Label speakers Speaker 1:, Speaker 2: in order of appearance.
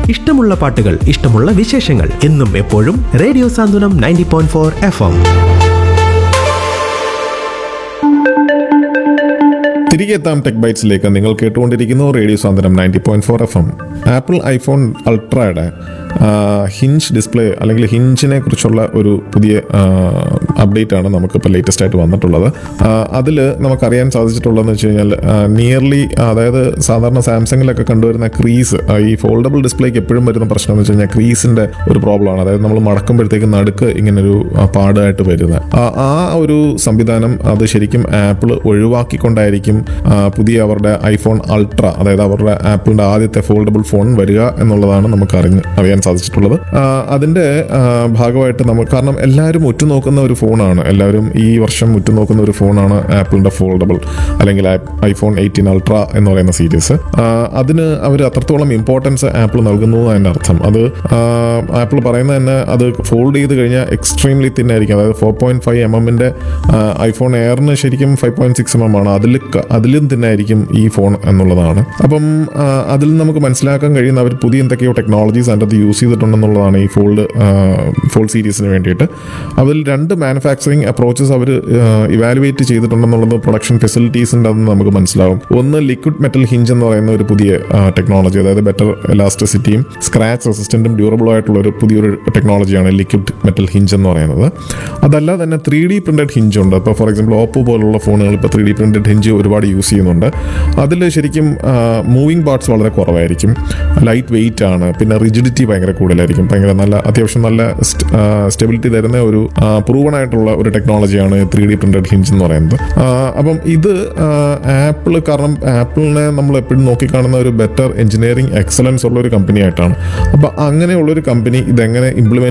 Speaker 1: ഇഷ്ടമുള്ള പാട്ടുകൾ ഇഷ്ടമുള്ള വിശേഷങ്ങൾ എന്നും എപ്പോഴും radio Santhwanam ninety point four F M
Speaker 2: തിരികെ എത്താം ടെക് ബൈറ്റ്സിലേക്ക് നിങ്ങൾ കേട്ടുകൊണ്ടിരിക്കുന്നു radio Santhwanam ninety point four F M Apple iPhone അൾട്രയുടെ ഹിഞ്ച് ഡിസ്പ്ലേ അല്ലെങ്കിൽ ഹിഞ്ചിനെ കുറിച്ചുള്ള ഒരു പുതിയ അപ്ഡേറ്റ് ആണ് നമുക്കിപ്പോൾ ലേറ്റസ്റ്റ് ആയിട്ട് വന്നിട്ടുള്ളത് അതിൽ നമുക്കറിയാൻ സാധിച്ചിട്ടുള്ളതെന്ന് വെച്ച് കഴിഞ്ഞാൽ നിയർലി അതായത് സാധാരണ സാംസങ്ങിലൊക്കെ കണ്ടുവരുന്ന ക്രീസ് ഈ ഫോൾഡബിൾ ഡിസ്പ്ലേക്ക് എപ്പോഴും വരുന്ന പ്രശ്നം എന്ന് വെച്ച് കഴിഞ്ഞാൽ ക്രീസിൻ്റെ ഒരു പ്രോബ്ലമാണ് അതായത് നമ്മൾ മടക്കുമ്പോഴത്തേക്ക് നടുക്ക് ഇങ്ങനൊരു ആ, പാടായിട്ട് വരുന്നത് ആ- ആ ഒരു സംവിധാനം അത് ശരിക്കും ആപ്പിൾ ഒഴിവാക്കിക്കൊണ്ടായിരിക്കും ആ, പുതിയ അവരുടെ ഐഫോൺ അൾട്ര അതായത് അവരുടെ ആപ്പിളിന്റെ ആദ്യത്തെ ഫോൾഡബിൾ ഫോൺ വരിക എന്നുള്ളതാണ് നമുക്ക് അറിഞ്ഞ് അറിയാൻ സാധിച്ചിട്ടുള്ളത് ആ, അതിന്റെ ആ, ഭാഗമായിട്ട് നമുക്ക് കാരണം എല്ലാവരും ഉറ്റുനോക്കുന്ന ഒരു ഫോണാണ് എല്ലാവരും ഈ വർഷം ഉറ്റുനോക്കുന്ന ഒരു ഫോണാണ് ആപ്പിളിന്റെ ഫോൾഡബിൾ അല്ലെങ്കിൽ ഐഫോൺ എയ്റ്റീൻ അൾട്ര എന്ന് പറയുന്ന സീരീസ് അതിന് അവർ അത്രത്തോളം ഇമ്പോർട്ടൻസ് ആപ്പിൾ നൽകുന്നു എന്നതിന്റെ അർത്ഥം അത് ആപ്പിൾ പറയുന്നത് തന്നെ അത് ഫോൾഡ് ചെയ്ത് കഴിഞ്ഞാൽ എക്സ്ട്രീംലി തിന്നായിരിക്കും അതായത് ഫോർ പോയിന്റ് ഫൈവ് എം എമ്മിന്റെ ഐഫോൺ എയറിന് ശരിക്കും five point six M M ആണ് അതിൽ ക- അതിലും തിന്നായിരിക്കും ഈ ഫോൺ എന്നുള്ളതാണ് അപ്പം ആ, അതിൽ നമുക്ക് മനസ്സിലാക്കാൻ കഴിയുന്ന അവർ പുതിയ എന്തൊക്കെയോ ടെക്നോളജീസ് അതിൻ്റെ അത് യൂസ് ചെയ്തിട്ടുണ്ടെന്നുള്ളതാണ് ഈ ഫോൾഡ് ഫോൾഡ് സീരീസിന് വേണ്ടിയിട്ട് അതിൽ രണ്ട് മാനുഫാക്ചറിങ് അപ്രോച്ചസ് അവർ ഇവാലുവേറ്റ് ചെയ്തിട്ടുണ്ടെന്നുള്ളത് പ്രൊഡക്ഷൻ ഫെസിലിറ്റീസിൻ്റെ അത് നമുക്ക് മനസ്സിലാവും ഒന്ന് ലിക്വിഡ് മെറ്റൽ ഹിഞ്ച് എന്ന് പറയുന്ന ഒരു പുതിയ ടെക്നോളജി അതായത് ബെറ്റർ എലാസ്റ്റിസിറ്റിയും സ്ക്രാച്ച് റെസിസ്റ്റൻറ്റും ഡ്യൂറബിൾ ആയിട്ടുള്ള ഒരു പുതിയൊരു ടെക്നോളജിയാണ് ലിക്വിഡ് മെറ്റൽ ഹിഞ്ച് എന്ന് പറയുന്നത് അതല്ലാതെ തന്നെ ത്രീ ഡി പ്രിന്റഡ് ഹിഞ്ച് ഉണ്ട് ഇപ്പോൾ ഫോർ എക്സാമ്പിൾ ഓപ്പോ പോലുള്ള ഫോണുകൾ ഇപ്പോൾ ത്രീ ഡി പ്രിന്റഡ് ഹിഞ്ച് ഒരുപാട് യൂസ് ചെയ്യുന്നുണ്ട് അതിൽ ശരിക്കും മൂവിങ് പാർട്സ് വളരെ കുറവായിരിക്കും ലൈറ്റ് വെയിറ്റ് ആണ് പിന്നെ റിജിഡിറ്റി ഭയങ്കര കൂടുതലായിരിക്കും ഭയങ്കര നല്ല അത്യാവശ്യം നല്ല സ്റ്റെബിലിറ്റി തരുന്ന ഒരു പ്രൂവൺ ആയിട്ടുള്ള ഒരു ടെക്നോളജിയാണ് ത്രീ ഡി പ്രിന്റഡ് ഹിഞ്ച് എന്ന് പറയുന്നത് ആ, അപ്പം ഇത് ആപ്പിൾ കാരണം ആപ്പിളിനെ നമ്മൾ എപ്പോഴും നോക്കിക്കാണുന്ന ഒരു ബെറ്റർ എഞ്ചിനീയറിംഗ് എക്സലൻസ് ഉള്ള ഒരു കമ്പനി ആയിട്ടാണ് അപ്പം അങ്ങനെയുള്ള ഒരു കമ്പനി ഇതെങ്ങനെ ഇംപ്ലിമെന്റ്